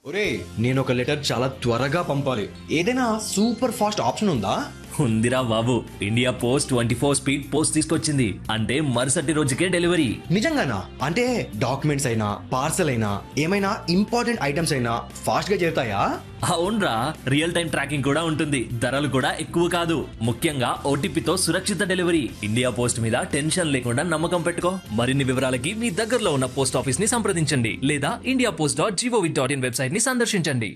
ఒరే నేను ఒక లెటర్ చాలా త్వరగా పంపాలి ఏదైనా సూపర్ ఫాస్ట్ ఆప్షన్ ఉందా ఉందిరా బాబు India post twenty four speed post తీసుకొచ్చింది అంటే మరుసటి రోజుకే డెలివరీ నిజంగానా అంటే డాక్యుమెంట్స్ అయినా పార్సల్ అయినా ఏమైనా ఇంపార్టెంట్ ఐటమ్స్ అయినా ఫాస్ట్ గా చేరుతాయా అవునరా రియల్ టైం ట్రాకింగ్ కూడా ఉంటుంది ధరలు కూడా ఎక్కువ కాదు ముఖ్యంగా ఓటీపీతో సురక్షిత డెలివరీ ఇండియా పోస్ట్ మీద టెన్షన్ లేకుండా నమ్మకం పెట్టుకో మరిన్ని వివరాలకి మీ దగ్గరలో ఉన్న పోస్ట్ ఆఫీస్ ని సంప్రదించండి లేదా India post dot GOV dot in website ని సందర్శించండి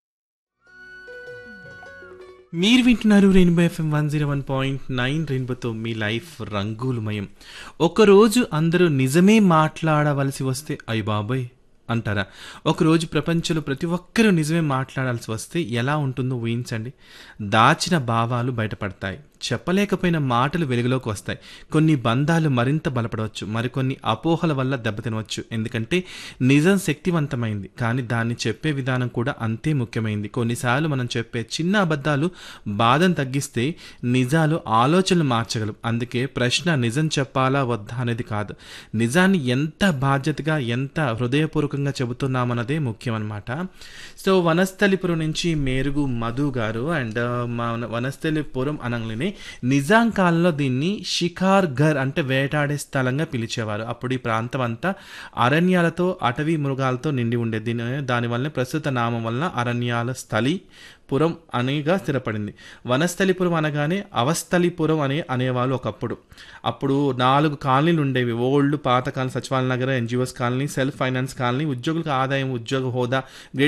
మీరు వింటున్నారు rainbow FM one zero one point nine రెయిన్బోతో మీ లైఫ్ రంగులమయం ఒకరోజు అందరూ నిజమే మాట్లాడవలసి వస్తే అయ్య బాబోయ్ అంటారా ఒకరోజు ప్రపంచంలో ప్రతి ఒక్కరూ నిజమే మాట్లాడాల్సి వస్తే ఎలా ఉంటుందో ఊహించండి దాచిన భావాలు బయటపడతాయి చెప్పలేకపోయిన మాటలు వెలుగులోకి వస్తాయి కొన్ని బంధాలు మరింత బలపడవచ్చు మరికొన్ని అపోహల వల్ల దెబ్బతినవచ్చు ఎందుకంటే నిజం శక్తివంతమైంది కానీ దాన్ని చెప్పే విధానం కూడా అంతే ముఖ్యమైంది కొన్నిసార్లు మనం చెప్పే చిన్న అబద్ధాలు బాధను తగ్గిస్తే నిజాలు ఆలోచనలు మార్చగలవు అందుకే ప్రశ్న నిజం చెప్పాలా వద్దా అనేది కాదు నిజాన్ని ఎంత బాధ్యతగా ఎంత హృదయపూర్వకంగా చెబుతున్నామన్నదే ముఖ్యం అనమాట సో వనస్థలిపురం నుంచి మేరుగు మధు గారు అండ్ మన వనస్థలిపురం అనగానే నిజాం కాలంలో దీన్ని షికార్ ఘర్ అంటే వేటాడే స్థలంగా పిలిచేవారు అప్పుడు ఈ ప్రాంతం అంతా అరణ్యాలతో అటవీ మృగాలతో నిండి ఉండేది దీని దానివల్ల ప్రస్తుత నామం వలన అరణ్యాల స్థలి పురం అనేగా స్థిరపడింది వనస్థలిపురం అనగానే అవస్థలిపురం అని అనేవాళ్ళు ఒకప్పుడు అప్పుడు నాలుగు కాలనీలు ఉండేవి ఓల్డ్ పాత కాలనీ సచివాలయ నగర NGOs colony self finance colony ఉద్యోగులకు ఆదాయం ఉద్యోగ హోదా గ్రేడ్